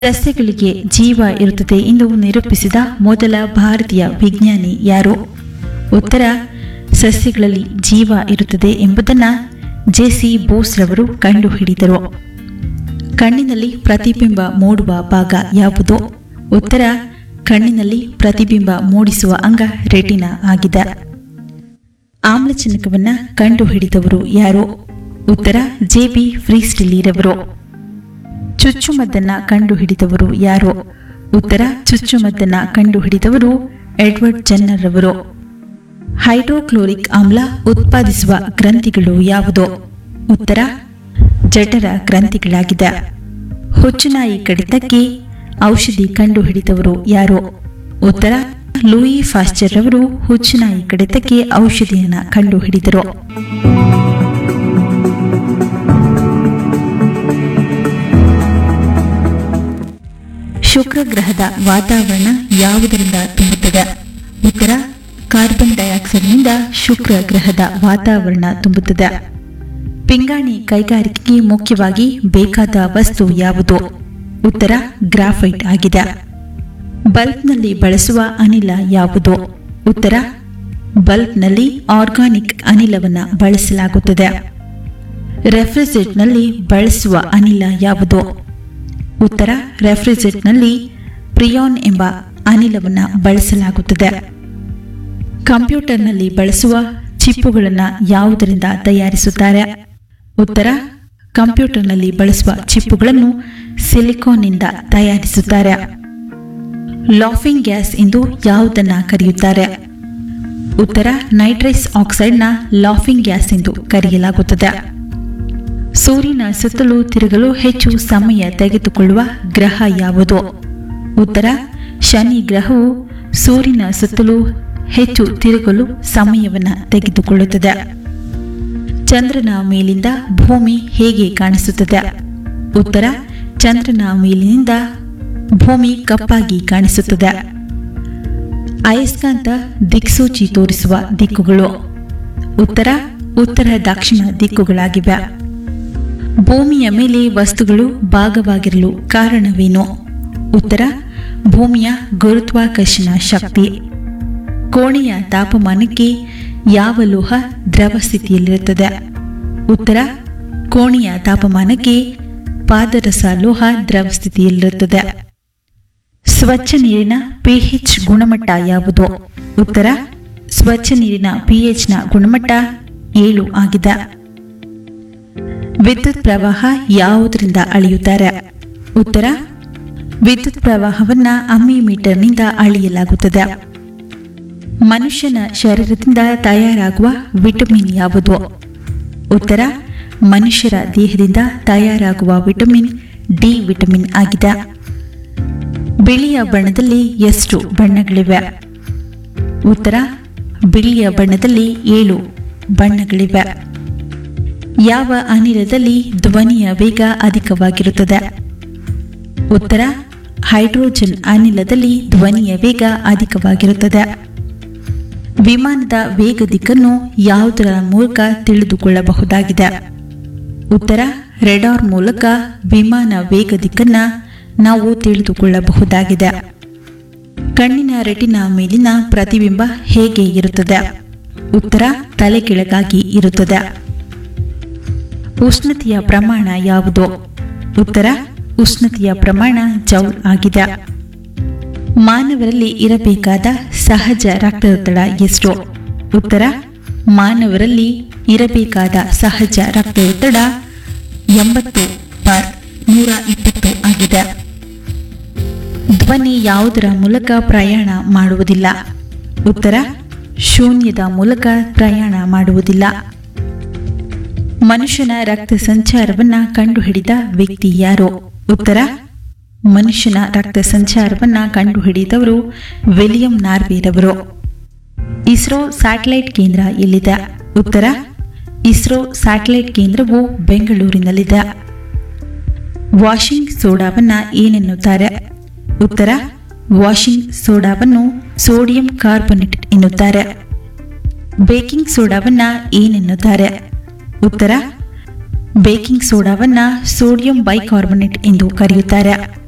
ಸಸ್ಯಗಳಿಗೆ ಜೀವ ಇರುತ್ತದೆ ಎಂದು ನಿರೂಪಿಸಿದ ಮೊದಲ ಭಾರತೀಯ ವಿಜ್ಞಾನಿ ಯಾರು ಉತ್ತರ ಸಸ್ಯಗಳಲ್ಲಿ ಜೀವ ಇರುತ್ತದೆ ಎಂಬುದನ್ನು ಜೆಸಿ ಬೋಸ್ ರವರು ಕಂಡುಹಿಡಿದರು ಕಣ್ಣಿನಲ್ಲಿ ಪ್ರತಿಬಿಂಬ ಮೂಡುವ ಭಾಗ ಯಾವುದು ಉತ್ತರ ಕಣ್ಣಿನಲ್ಲಿ ಪ್ರತಿಬಿಂಬ ಮೂಡಿಸುವ ಅಂಗ ರೆಟಿನಾ ಆಗಿದೆ ಆಮ್ಲಜನಕವನ್ನ ಕಂಡುಹಿಡಿದವರು ಯಾರು ಉತ್ತರ ಜೆ ಬಿ ಫ್ರೀಸ್ಟಿಲಿರವರು ಚುಚ್ಚುಮದ್ದನ್ನ ಕಂಡುಹಿಡಿದವರು ಯಾರು ಉತ್ತರ ಚುಚ್ಚುಮದ್ದನ್ನ ಕಂಡುಹಿಡಿದವರು ಎಡ್ವರ್ಡ್ ಜನ್ನರ್ ರವರು ಹೈಡ್ರೋಕ್ಲೋರಿಕ್ ಆಮ್ಲ ಉತ್ಪಾದಿಸುವ ಗ್ರಂಥಿಗಳು ಯಾವುದು ಉತ್ತರ ಜಠರ ಗ್ರಂಥಿಗಳಾಗಿದೆ ಹುಚ್ಚುನಾಯಿ ಕಡಿತಕ್ಕೆ ಔಷಧಿ ಕಂಡುಹಿಡಿದವರು ಯಾರು ಉತ್ತರ ಲೂಯಿ ಫಾಸ್ಚರ್ ರವರು ಹುಚ್ಚುನಾಯಿ ಕಡಿತಕ್ಕೆ ಔಷಧಿಯನ್ನ ಕಂಡುಹಿಡಿದರು ಶುಕ್ರ ಗ್ರಹದ ವಾತಾವರಣ ಯಾವುದರಿಂದ ತುಂಬುತ್ತದೆ ಉತ್ತರ ಕಾರ್ಬನ್ ಡೈಆಕ್ಸೈಡ್ನಿಂದ ಶುಕ್ರ ಗ್ರಹದ ವಾತಾವರಣ ತುಂಬುತ್ತದೆ ಪಿಂಗಾಣಿ ಕೈಗಾರಿಕೆಗೆ ಮುಖ್ಯವಾಗಿ ಬೇಕಾದ ವಸ್ತು ಯಾವುದು ಉತ್ತರ ಗ್ರಾಫೈಟ್ ಆಗಿದೆ ಬಲ್ಬ್ನಲ್ಲಿ ಬಳಸುವ ಅನಿಲ ಯಾವುದು ಉತ್ತರ ಬಲ್ಬ್ನಲ್ಲಿ ಆರ್ಗಾನಿಕ್ ಅನಿಲವನ್ನು ಬಳಸಲಾಗುತ್ತದೆ ರೆಫ್ರಿಜರೇಟ್ನಲ್ಲಿ ಬಳಸುವ ಅನಿಲ ಯಾವುದು ಉತ್ತರ ರೆಫ್ರಿಜರೇಟ್ನಲ್ಲಿ ಪ್ರಿಯಾನ್ ಎಂಬ ಅನಿಲವನ್ನು ಬಳಸಲಾಗುತ್ತದೆ ಕಂಪ್ಯೂಟರ್ನಲ್ಲಿ ಬಳಸುವ ಚಿಪ್ಪುಗಳನ್ನು ಯಾವುದರಿಂದ ತಯಾರಿಸುತ್ತಾರೆ ಉತ್ತರ ಕಂಪ್ಯೂಟರ್ನಲ್ಲಿ ಬಳಸುವ ಚಿಪ್ಪುಗಳನ್ನು ಸಿಲಿಕಾನ್ನಿಂದ ತಯಾರಿಸುತ್ತಾರೆ ಲಾಫಿಂಗ್ ಗ್ಯಾಸ್ ಎಂದು ಯಾವುದನ್ನ ಕರೆಯುತ್ತಾರೆ ಉತ್ತರ ನೈಟ್ರಸ್ ಆಕ್ಸೈಡ್ನ ಲಾಫಿಂಗ್ ಗ್ಯಾಸ್ ಎಂದು ಕರೆಯಲಾಗುತ್ತದೆ ಸೂರ್ಯನ ಸುತ್ತಲೂ ತಿರುಗಲು ಹೆಚ್ಚು ಸಮಯ ತೆಗೆದುಕೊಳ್ಳುವ ಗ್ರಹ ಯಾವುದು ಉತ್ತರ ಶನಿ ಗ್ರಹವು ಸೂರ್ಯನ ಸುತ್ತಲೂ ಹೆಚ್ಚು ತಿರುಗಲು ಸಮಯವನ್ನು ತೆಗೆದುಕೊಳ್ಳುತ್ತದೆ ಚಂದ್ರನ ಮೇಲಿಂದ ಭೂಮಿ ಹೇಗೆ ಕಾಣಿಸುತ್ತದೆ ಉತ್ತರ ಚಂದ್ರನ ಮೇಲಿನಿಂದ ಭೂಮಿ ಕಪ್ಪಾಗಿ ಕಾಣಿಸುತ್ತದೆ ಅಯಸ್ಕಾಂತ ದಿಕ್ಸೂಚಿ ತೋರಿಸುವ ದಿಕ್ಕುಗಳು ಉತ್ತರ ಉತ್ತರ ದಕ್ಷಿಣ ದಿಕ್ಕುಗಳಾಗಿವೆ ಭೂಮಿಯ ಮೇಲೆ ವಸ್ತುಗಳು ಭಾಗವಾಗಿರಲು ಕಾರಣವೇನು ಉತ್ತರ ಭೂಮಿಯ ಗುರುತ್ವಾಕರ್ಷಣ ಶಕ್ತಿ ಕೋಣೆಯ ತಾಪಮಾನಕ್ಕೆ ಯಾವ ಲೋಹ ದ್ರವ ಸ್ಥಿತಿಯಲ್ಲಿರುತ್ತದೆ ಉತ್ತರ ಕೋಣೆಯ ತಾಪಮಾನಕ್ಕೆ ಪಾದರಸ ಲೋಹ ದ್ರವ ಸ್ಥಿತಿಯಲ್ಲಿರುತ್ತದೆ ಸ್ವಚ್ಛ ನೀರಿನ ಪಿಎಚ್ ಗುಣಮಟ್ಟ ಯಾವುದು ಉತ್ತರ ಸ್ವಚ್ಛ ನೀರಿನ ಪಿಎಚ್ನ ಗುಣಮಟ್ಟ ಏಳು ಆಗಿದೆ ವಿದ್ಯುತ್ ಪ್ರವಾಹ ಯಾವುದರಿಂದ ಅಳೆಯುತ್ತಾರೆ ಉತ್ತರ ವಿದ್ಯುತ್ ಪ್ರವಾಹವನ್ನ ಅಮ್ಮಿಮೀಟರ್ನಿಂದ ಅಳೆಯಲಾಗುತ್ತದೆ ಮನುಷ್ಯನ ಶರೀರದಿಂದ ತಯಾರಾಗುವ ವಿಟಮಿನ್ ಯಾವುದು ಉತ್ತರ ಮನುಷ್ಯರ ದೇಹದಿಂದ ತಯಾರಾಗುವ ವಿಟಮಿನ್ ಡಿ ವಿಟಮಿನ್ ಆಗಿದೆ ಬಿಳಿಯ ಬಣ್ಣದಲ್ಲಿ ಎಷ್ಟು ಬಣ್ಣಗಳಿವೆ ಉತ್ತರ ಬಿಳಿಯ ಬಣ್ಣದಲ್ಲಿ ಏಳು ಬಣ್ಣಗಳಿವೆ ಯಾವ ಅನಿಲದಲ್ಲಿ ಧ್ವನಿಯ ವೇಗ ಅಧಿಕವಾಗಿರುತ್ತದೆ ಉತ್ತರ ಹೈಡ್ರೋಜನ್ ಅನಿಲದಲ್ಲಿ ಧ್ವನಿಯ ವೇಗ ಅಧಿಕವಾಗಿರುತ್ತದೆ ವಿಮಾನದ ವೇಗ ದಿಕ್ಕನ್ನು ಯಾವುದರ ಮೂಲಕ ತಿಳಿದುಕೊಳ್ಳಬಹುದಾಗಿದೆ ಉತ್ತರ ರೆಡಾರ್ ಮೂಲಕ ವಿಮಾನ ವೇಗ ದಿಕ್ಕನ್ನ ನಾವು ತಿಳಿದುಕೊಳ್ಳಬಹುದಾಗಿದೆ ಕಣ್ಣಿನ ರೆಟಿನ ಮೇಲಿನ ಪ್ರತಿಬಿಂಬ ಹೇಗೆ ಇರುತ್ತದೆ ಉತ್ತರ ತಲೆಕೆಳಗಾಗಿ ಇರುತ್ತದೆ ಉಷ್ಣತೆಯ ಪ್ರಮಾಣ ಯಾವುದು ಉತ್ತರ ಉಷ್ಣತೆಯ ಪ್ರಮಾಣ ಜೌಲ್ ಆಗಿದೆ ಮಾನವರಲ್ಲಿ ಇರಬೇಕಾದ ಸಹಜ ರಕ್ತದೊತ್ತಡ ಎಷ್ಟು ಉತ್ತರ ಮಾನವರಲ್ಲಿ ಇರಬೇಕಾದ ಸಹಜ ರಕ್ತದೊತ್ತಡ ಎಂಬತ್ತು ಬಾರ್ ನೂರ ಇಪ್ಪತ್ತು ಆಗಿದೆ ಧ್ವನಿ ಯಾವುದರ ಮೂಲಕ ಪ್ರಯಾಣ ಮಾಡುವುದಿಲ್ಲ ಉತ್ತರ ಶೂನ್ಯದ ಮೂಲಕ ಪ್ರಯಾಣ ಮಾಡುವುದಿಲ್ಲ ಮನುಷ್ಯನ ರಕ್ತ ಸಂಚಾರವನ್ನ ಕಂಡುಹಿಡಿದ ವ್ಯಕ್ತಿ ಯಾರು ಉತ್ತರ ಮನುಷ್ಯನ ರಕ್ತ ಸಂಚಾರವನ್ನ ಕಂಡುಹಿಡಿದವರು ವಿಲಿಯಂ ನಾರ್ವೇರವರು ಇಸ್ರೋ ಸ್ಯಾಟಲೈಟ್ ಕೇಂದ್ರ ಎಲ್ಲಿದೆ ಉತ್ತರ ಇಸ್ರೋ ಸ್ಯಾಟಲೈಟ್ ಕೇಂದ್ರವು ಬೆಂಗಳೂರಿನಲ್ಲಿದೆ ವಾಷಿಂಗ್ ಸೋಡಾವನ್ನ ಏನೆನ್ನುತ್ತಾರೆ ಉತ್ತರ ವಾಷಿಂಗ್ ಸೋಡಾವನ್ನು ಸೋಡಿಯಂ ಕಾರ್ಬೊನೇಟ್ ಎನ್ನುತ್ತಾರೆ ಬೇಕಿಂಗ್ ಸೋಡಾವನ್ನ ಏನೆನ್ನುತ್ತಾರೆ ಉತ್ತರ ಬೇಕಿಂಗ್ ಸೋಡಾವನ್ನ ಸೋಡಿಯಂ ಬೈಕಾರ್ಬೊನೇಟ್ ಎಂದು ಕರೆಯುತ್ತಾರೆ